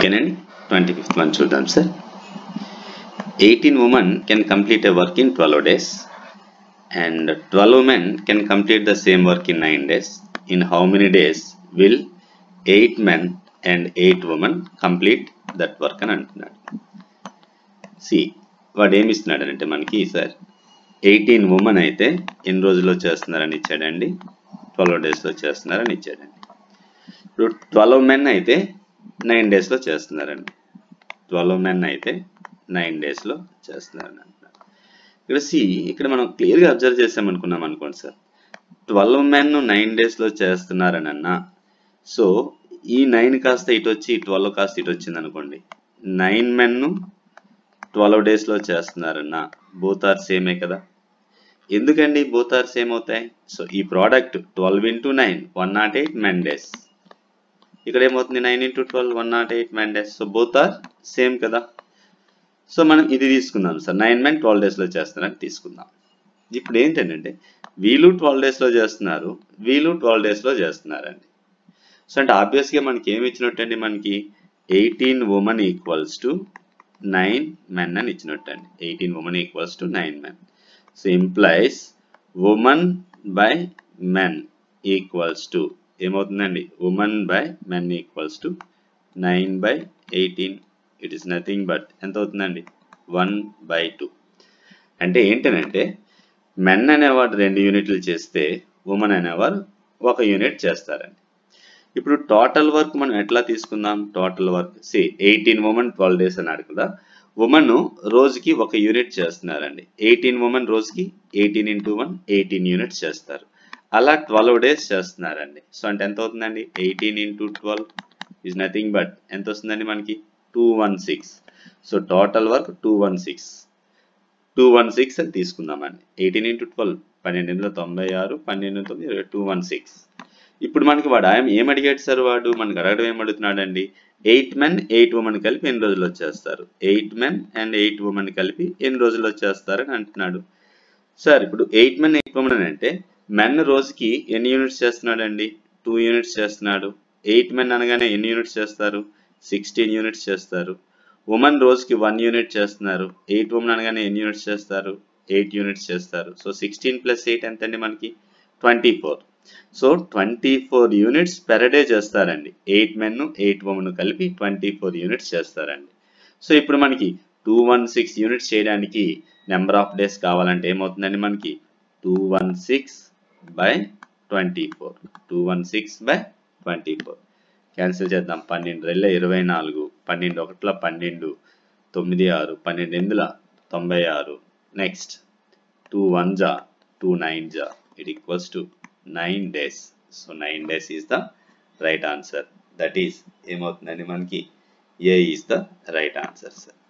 ఓకేనండి twenty fifth one చూద్దాం sir eighteen women can complete a work in twelve days and twelve women can complete the same work in nine days in how many days will eight men and eight women complete that work అని అంటున్నాడు C వాడు ఏమి ఇస్తున్నాడు మనకి sir eighteen women అయితే ఎన్ని రోజుల్లో చేస్తున్నారని ఇచ్చాడండి ట్వెల్వ్ డేస్లో చేస్తున్నారని ఇచ్చాడండి ఇప్పుడు ట్వెల్వ్ మెన్ అయితే నైన్ డేస్లో చేస్తున్నారండి ట్వెల్వ్ మెన్ అయితే నైన్ డేస్లో చేస్తున్నారని అంటున్నారు ఇక్కడ సి ఇక్కడ మనం క్లియర్గా అబ్జర్వ్ చేసామనుకున్నాం అనుకోండి సార్ ట్వెల్వ్ మెన్ నైన్ డేస్లో చేస్తున్నారని అన్నా సో ఈ నైన్ కాస్త ఇటు వచ్చి ట్వెల్వ్ కాస్త ఇటు వచ్చింది అనుకోండి నైన్ మెన్ ట్వెల్వ్ డేస్లో చేస్తున్నారన్నా బోత్ ఆర్ సేమే కదా ఎందుకండి బోత్ ఆర్ సేమ్ అవుతాయి సో ఈ product twelve into nine one not eight men days ఇక్కడ ఏమవుతుంది nine into twelve one not eight men days so both are same కదా సో మనం ఇది తీసుకుందాం సార్ నైన్ మెన్ ట్వెల్వ్ డేస్లో చేస్తున్నారని తీసుకుందాం ఇప్పుడు ఏంటంటే వీళ్ళు ట్వెల్వ్ డేస్లో చేస్తున్నారు వీళ్ళు ట్వెల్వ్ డేస్లో చేస్తున్నారండి సో అంటే ఆబ్వియస్గా మనకి ఏమి ఇచ్చినట్టండి మనకి eighteen women equals to nine men అని ఇచ్చినట్టండి eighteen women equals to nine men so implies women by men equals to ఏమవుతుందండి women by men equals to nine by eighteen it is nothing but ఎంత అవుతుందండి one by two అంటే ఏంటనంటే men అనేవాడు రెండు యూనిట్లు చేస్తే ఉమెన్ అనేవారు ఒక యూనిట్ చేస్తారండి ఇప్పుడు టోటల్ వర్క్ మనం ఎట్లా తీసుకుందాం టోటల్ వర్క్ సి ఎయిటీన్ ఉమెన్ ట్వెల్వ్ డేస్ అన్నాడు కదా ఉమెన్ రోజుకి ఒక యూనిట్ చేస్తున్నారండి ఎయిటీన్ ఉమెన్ రోజుకి eighteen into one eighteen units చేస్తారు అలా ట్వెల్వ్ డేస్ చేస్తున్నారండి సో అంటే ఎంత అవుతుందండి eighteen into twelve is nothing but ఎంత వస్తుందండి మనకి two one six so total work two one six two one six అని తీసుకుందామండి ఎయిటీన్ ఇంటూ ట్వెల్వ్ పన్నెండు వందల తొంభై ఆరు పన్నెండు తొమ్మిది టూ వన్ సిక్స్ ఇప్పుడు మనకి వాడు ఆయన ఏం అడిగాడు సార్ వాడు మనకు అడగడం ఏం అడుగుతున్నాడండి ఎయిట్ మెన్ ఎయిట్ ఉమెన్ కలిపి ఎన్ని రోజులు వచ్చేస్తారు eight men and eight women కలిపి ఎన్ని రోజులు వచ్చేస్తారు అని అంటున్నాడు సార్ ఇప్పుడు ఎయిట్ మెన్ ఎయిట్ ఉమెన్ అంటే మెన్ రోజుకి ఎన్ని యూనిట్స్ చేస్తున్నాడండి టూ యూనిట్స్ చేస్తున్నాడు ఎయిట్ మెన్ అనగానే ఎన్ని యూనిట్స్ చేస్తారు సిక్స్టీన్ యూనిట్స్ చేస్తారు ఉమెన్ రోజుకి వన్ యూనిట్ చేస్తున్నారు ఎయిట్ ఉమెన్ అనగానే ఎన్ని యూనిట్స్ చేస్తారు ఎయిట్ యూనిట్స్ చేస్తారు సో సిక్స్టీన్ ప్లస్ ఎయిట్ ఎంత అండి మనకి twenty four so twenty four units per day చేస్తారండి ఎయిట్ మెన్ ఎయిట్ ఉమెన్ కలిపి ట్వంటీ ఫోర్ యూనిట్స్ చేస్తారండి సో ఇప్పుడు మనకి టూ వన్ సిక్స్ యూనిట్స్ చేయడానికి నెంబర్ ఆఫ్ డేస్ కావాలంటే ఏమవుతుందండి మనకి two one six by twenty four two one six by twenty four cancel చేద్దాం పన్నెండు రెళ్ళ ఇరవై నాలుగు పన్నెండు ఒకట్ల పన్నెండు తొమ్మిది ఆరు పన్నెండు ఎనిమిదిల తొంభై ఆరు నెక్స్ట్ టూ వన్ జా టూ నైన్ జా it equals to nine days so nine days is the right answer that is ఏమవుతుందండి మనకి A is the right answer sir